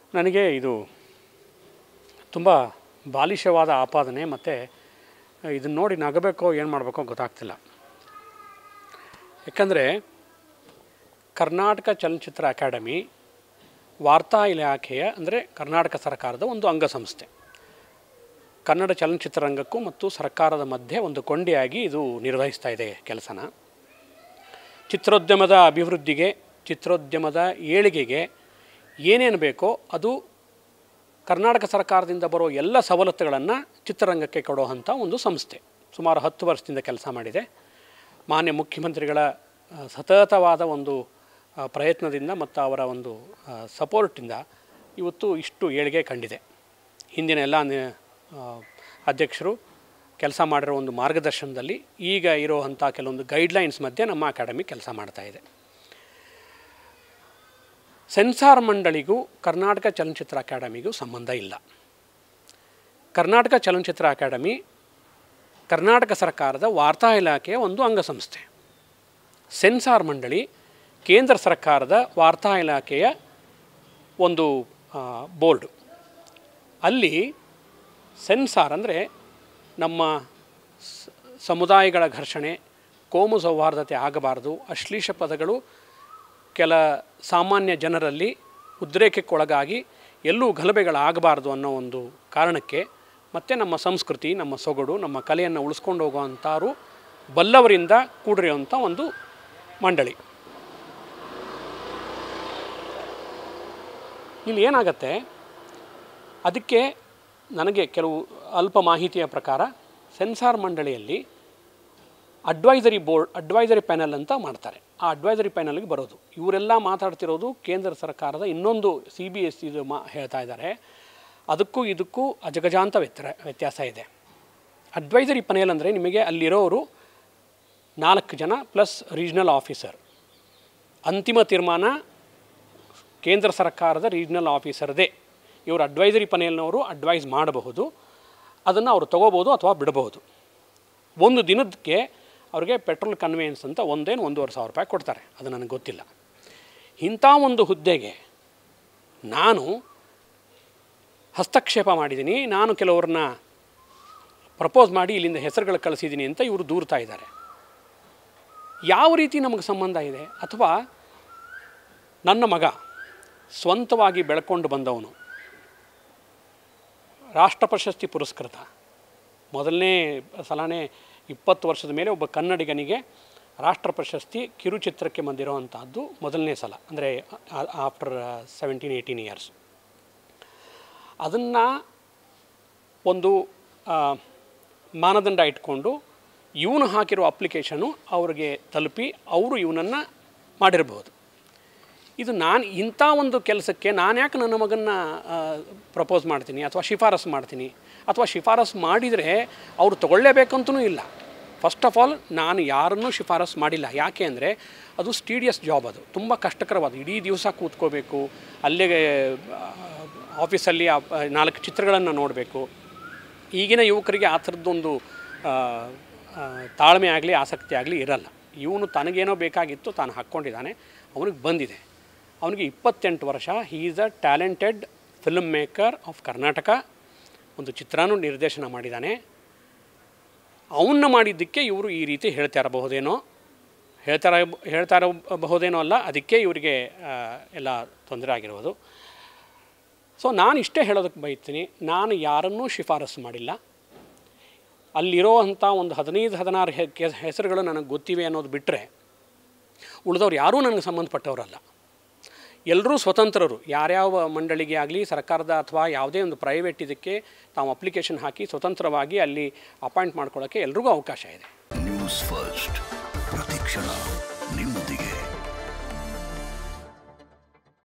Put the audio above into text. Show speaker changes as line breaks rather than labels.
ನನಗೆ ಇದು ತುಂಬ ಬಾಲಿಶವಾದ ಆಪಾದನೆ ಮತ್ತು ಇದನ್ನು ನೋಡಿ ನಗಬೇಕೋ ಏನು ಮಾಡಬೇಕೋ ಗೊತ್ತಾಗ್ತಿಲ್ಲ ಯಾಕಂದರೆ ಕರ್ನಾಟಕ ಚಲನಚಿತ್ರ ಅಕಾಡೆಮಿ ವಾರ್ತಾ ಇಲಾಖೆಯ ಅಂದರೆ ಕರ್ನಾಟಕ ಸರ್ಕಾರದ ಒಂದು ಅಂಗಸಂಸ್ಥೆ ಕನ್ನಡ ಚಲನಚಿತ್ರರಂಗಕ್ಕೂ ಮತ್ತು ಸರ್ಕಾರದ ಮಧ್ಯೆ ಒಂದು ಕೊಂಡಿಯಾಗಿ ಇದು ನಿರ್ವಹಿಸ್ತಾ ಇದೆ ಕೆಲಸನ ಚಿತ್ರೋದ್ಯಮದ ಅಭಿವೃದ್ಧಿಗೆ ಚಿತ್ರೋದ್ಯಮದ ಏಳಿಗೆಗೆ ಏನೇನು ಬೇಕೋ ಅದು ಕರ್ನಾಟಕ ಸರ್ಕಾರದಿಂದ ಬರೋ ಎಲ್ಲ ಸವಲತ್ತುಗಳನ್ನು ಚಿತ್ರರಂಗಕ್ಕೆ ಕೊಡುವಂಥ ಒಂದು ಸಂಸ್ಥೆ ಸುಮಾರು ಹತ್ತು ವರ್ಷದಿಂದ ಕೆಲಸ ಮಾಡಿದೆ ಮಾನ್ಯ ಮುಖ್ಯಮಂತ್ರಿಗಳ ಆ, ಸತತವಾದ ಒಂದು ಆ, ಪ್ರಯತ್ನದಿಂದ ಮತ್ತು ಅವರ ಒಂದು ಆ, ಸಪೋರ್ಟಿಂದ ಇವತ್ತು ಇಷ್ಟು ಏಳಿಗೆ ಕಂಡಿದೆ ಹಿಂದಿನ ಎಲ್ಲ ನಿ- ಆ, ಅಧ್ಯಕ್ಷರು ಕೆಲಸ ಮಾಡಿರೋ ಒಂದು ಮಾರ್ಗದರ್ಶನದಲ್ಲಿ ಈಗ ಇರುವಂಥ ಕೆಲವೊಂದು ಗೈಡ್ಲೈನ್ಸ್ ಮಧ್ಯೆ ನಮ್ಮ ಅಕಾಡೆಮಿ ಕೆಲಸ ಮಾಡ್ತಾ ಇದೆ ಸೆನ್ಸಾರ್ ಮಂಡಳಿಗೂ ಕರ್ನಾಟಕ ಚಲನಚಿತ್ರ ಅಕಾಡೆಮಿಗೂ ಸಂಬಂಧ ಇಲ್ಲ ಕರ್ನಾಟಕ ಚಲನಚಿತ್ರ ಅಕಾಡೆಮಿ ಕರ್ನಾಟಕ ಸರ್ಕಾರದ ವಾರ್ತಾ ಇಲಾಖೆಯ ಒಂದು ಅಂಗಸಂಸ್ಥೆ ಸೆನ್ಸಾರ್ ಮಂಡಳಿ ಕೇಂದ್ರ ಸರ್ಕಾರದ ವಾರ್ತಾ ಇಲಾಖೆಯ ಒಂದು ಆ, ಬೋರ್ಡು ಅಲ್ಲಿ ಸೆನ್ಸಾರ್ ಅಂದರೆ ನಮ್ಮ ಸ- ಸಮುದಾಯಗಳ ಘರ್ಷಣೆ ಕೋಮು ಸೌಹಾರ್ದತೆ ಆಗಬಾರದು ಅಶ್ಲೀಷ ಪದಗಳು ಕೆಲ ಸಾಮಾನ್ಯ ಜನರಲ್ಲಿ ಉದ್ರೇಕಕ್ಕೊಳಗಾಗಿ ಎಲ್ಲೂ ಗಲಭೆಗಳಾಗಬಾರ್ದು ಅನ್ನೋ ಒಂದು ಕಾರಣಕ್ಕೆ ಮತ್ತು ನಮ್ಮ ಸಂಸ್ಕೃತಿ ನಮ್ಮ ಸೊಗಡು ನಮ್ಮ ಕಲೆಯನ್ನು ಉಳಿಸ್ಕೊಂಡು ಹೋಗುವಂಥವ್ರು ಬಲ್ಲವರಿಂದ ಕೂಡಿರುವಂಥ ಒಂದು ಮಂಡಳಿ ಇಲ್ಲಿ ಏನಾಗತ್ತೆ ಅದಕ್ಕೆ ನನಗೆ ಕೆಲವು ಅಲ್ಪ ಮಾಹಿತಿಯ ಪ್ರಕಾರ ಸೆನ್ಸಾರ್ ಮಂಡಳಿಯಲ್ಲಿ ಅಡ್ವೈಸರಿ ಬೋರ್ಡ್ ಅಡ್ವೈಸರಿ ಪ್ಯಾನಲ್ ಅಂತ ಮಾಡ್ತಾರೆ ಆ ಅಡ್ವೈಸರಿ ಪ್ಯಾನಲ್ಗೆ ಬರೋದು ಇವರೆಲ್ಲ ಮಾತಾಡ್ತಿರೋದು ಕೇಂದ್ರ ಸರ್ಕಾರದ ಇನ್ನೊಂದು ಸಿ ಬಿ ಎಸ್ ಇದು ಮಾ ಹೇಳ್ತಾ ಇದ್ದಾರೆ ಅದಕ್ಕೂ ಇದಕ್ಕೂ ಅಜಗಜಾಂತ ವ್ಯತ್ಯ ವ್ಯತ್ಯಾಸ ಇದೆ ಅಡ್ವೈಸರಿ ಪ್ಯಾನೆಲ್ ಅಂದರೆ ನಿಮಗೆ ಅಲ್ಲಿರೋರು ನಾಲ್ಕು ಜನ ಪ್ಲಸ್ ರೀಜ್ನಲ್ ಆಫೀಸರ್ ಅಂತಿಮ ತೀರ್ಮಾನ ಕೇಂದ್ರ ಸರ್ಕಾರದ ರೀಜ್ನಲ್ ಆಫೀಸರ್ದೇ ಇವರು ಅಡ್ವೈಸರಿ ಪನೇಲ್ನವರು ಅಡ್ವೈಸ್ ಮಾಡಬಹುದು ಅದನ್ನು ಅವರು ತಗೋಬೋದು ಅಥವಾ ಬಿಡಬಹುದು ಒಂದು ದಿನಕ್ಕೆ ಅವ್ರಿಗೆ ಪೆಟ್ರೋಲ್ ಕನ್ವೇಯನ್ಸ್ ಅಂತ ಒಂದೇನು ಒಂದೂವರೆ ಸಾವಿರ ರೂಪಾಯಿ ಕೊಡ್ತಾರೆ ಅದು ನನಗೆ ಗೊತ್ತಿಲ್ಲ ಇಂಥ ಒಂದು ಹುದ್ದೆಗೆ ನಾನು ಹಸ್ತಕ್ಷೇಪ ಮಾಡಿದ್ದೀನಿ ನಾನು ಕೆಲವ್ರನ್ನ ಪ್ರಪೋಸ್ ಮಾಡಿ ಇಲ್ಲಿಂದ ಹೆಸರುಗಳು ಕಳಿಸಿದ್ದೀನಿ ಅಂತ ಇವರು ದೂರ್ತಾ ಇದ್ದಾರೆ ಯಾವ ರೀತಿ ನಮಗೆ ಸಂಬಂಧ ಇದೆ ಅಥವಾ ನನ್ನ ಮಗ ಸ್ವಂತವಾಗಿ ಬೆಳ್ಕೊಂಡು ಬಂದವನು ರಾಷ್ಟ್ರ ಪ್ರಶಸ್ತಿ ಪುರಸ್ಕೃತ ಮೊದಲನೇ ಸಲನೇ ಇಪ್ಪತ್ತು ವರ್ಷದ ಮೇಲೆ ಒಬ್ಬ ಕನ್ನಡಿಗನಿಗೆ ರಾಷ್ಟ್ರ ಪ್ರಶಸ್ತಿ ಕಿರುಚಿತ್ರಕ್ಕೆ ಬಂದಿರೋವಂಥದ್ದು ಮೊದಲನೇ ಸಲ ಅಂದರೆ ಆಫ್ಟರ್ ಸೆವೆಂಟೀನ್ ಏಯ್ಟೀನ್ ಇಯರ್ಸ್ ಅದನ್ನು ಒಂದು ಆ, ಮಾನದಂಡ ಇಟ್ಕೊಂಡು ಇವನು ಹಾಕಿರೋ ಅಪ್ಲಿಕೇಶನು ಅವ್ರಿಗೆ ತಲುಪಿ ಅವರು ಇವನನ್ನು ಮಾಡಿರ್ಬೋದು ಇದು ನಾನು ಇಂಥ ಒಂದು ಕೆಲಸಕ್ಕೆ ನಾನು ಯಾಕೆ ನನ್ನ ಮಗನ್ನ ಪ್ರಪೋಸ್ ಮಾಡ್ತೀನಿ ಅಥವಾ ಶಿಫಾರಸು ಮಾಡ್ತೀನಿ ಅಥವಾ ಶಿಫಾರಸು ಮಾಡಿದರೆ ಅವರು ತಗೊಳ್ಳೇಬೇಕಂತೂ ಇಲ್ಲ ಫಸ್ಟ್ ಆಫ್ ಆಲ್ ನಾನು ಯಾರನ್ನೂ ಶಿಫಾರಸು ಮಾಡಿಲ್ಲ ಯಾಕೆ ಅಂದರೆ ಅದು ಸ್ಟೀಡಿಯಸ್ ಜಾಬ್ ಅದು ತುಂಬ ಕಷ್ಟಕರವಾದ ಇಡೀ ದಿವಸ ಕೂತ್ಕೋಬೇಕು ಅಲ್ಲೇ ಆಫೀಸಲ್ಲಿ ಆ ಆ ನಾಲ್ಕು ಚಿತ್ರಗಳನ್ನು ನೋಡಬೇಕು ಈಗಿನ ಯುವಕರಿಗೆ ಆ ಥರದ್ದೊಂದು ಆ, ಆ, ತಾಳ್ಮೆ ಆಗಲಿ ಆಸಕ್ತಿ ಆಗಲಿ ಇರಲ್ಲ ಇವನು ತನಗೇನೋ ಬೇಕಾಗಿತ್ತು ತಾನು ಹಾಕ್ಕೊಂಡಿದ್ದಾನೆ ಅವನಿಗೆ ಬಂದಿದೆ ಅವನಿಗೆ ಇಪ್ಪತ್ತೆಂಟು ವರ್ಷ he is a talented film maker of Karnataka ಒಂದು ಚಿತ್ರನೂ ನಿರ್ದೇಶನ ಮಾಡಿದ್ದಾನೆ ಅವನ್ನ ಮಾಡಿದ್ದಕ್ಕೆ ಇವರು ಈ ರೀತಿ ಹೇಳ್ತಾ ಇರಬಹುದೇನೋ ಹೇಳ್ತಾ ಇರ- ಹೇಳ್ತಾ ಇರಬಹುದೇನೋ ಅಲ್ಲ ಅದಕ್ಕೆ ಇವರಿಗೆ ಆ, ಎಲ್ಲ ತೊಂದರೆ ಆಗಿರೋದು ಸೊ ನಾನು ಇಷ್ಟೇ ಹೇಳೋದಕ್ಕೆ ಬಯಸ್ತೀನಿ ನಾನು ಯಾರನ್ನೂ ಶಿಫಾರಸು ಮಾಡಿಲ್ಲ ಅಲ್ಲಿರೋ ಅಂಥ ಒಂದು ಹದಿನೈದು ಹದಿನಾರು ಹೆ ಕೆ- ಹೆಸರುಗಳು ನನಗೆ ಗೊತ್ತಿವೆ ಅನ್ನೋದು ಬಿಟ್ಟರೆ ಉಳಿದವ್ರು ಯಾರೂ ನನಗೆ ಸಂಬಂಧಪಟ್ಟವರಲ್ಲ ಎಲ್ಲರೂ ಸ್ವತಂತ್ರರು ಯಾರ್ಯಾವ ಮಂಡಳಿಗೆ ಆಗಲಿ ಸರ್ಕಾರದ ಅಥವಾ ಯಾವುದೇ ಒಂದು ಪ್ರೈವೇಟ್ ಇದಕ್ಕೆ ತಾವು ಅಪ್ಲಿಕೇಶನ್ ಹಾಕಿ ಸ್ವತಂತ್ರವಾಗಿ ಅಲ್ಲಿ ಅಪಾಯಿಂಟ್ ಮಾಡ್ಕೊಳ್ಳೋಕ್ಕೆ ಎಲ್ರಿಗೂ ಅವಕಾಶ ಇದೆ
ನ್ಯೂಸ್ ಫಸ್ಟ್ ಪ್ರತಿಕ್ಷಣ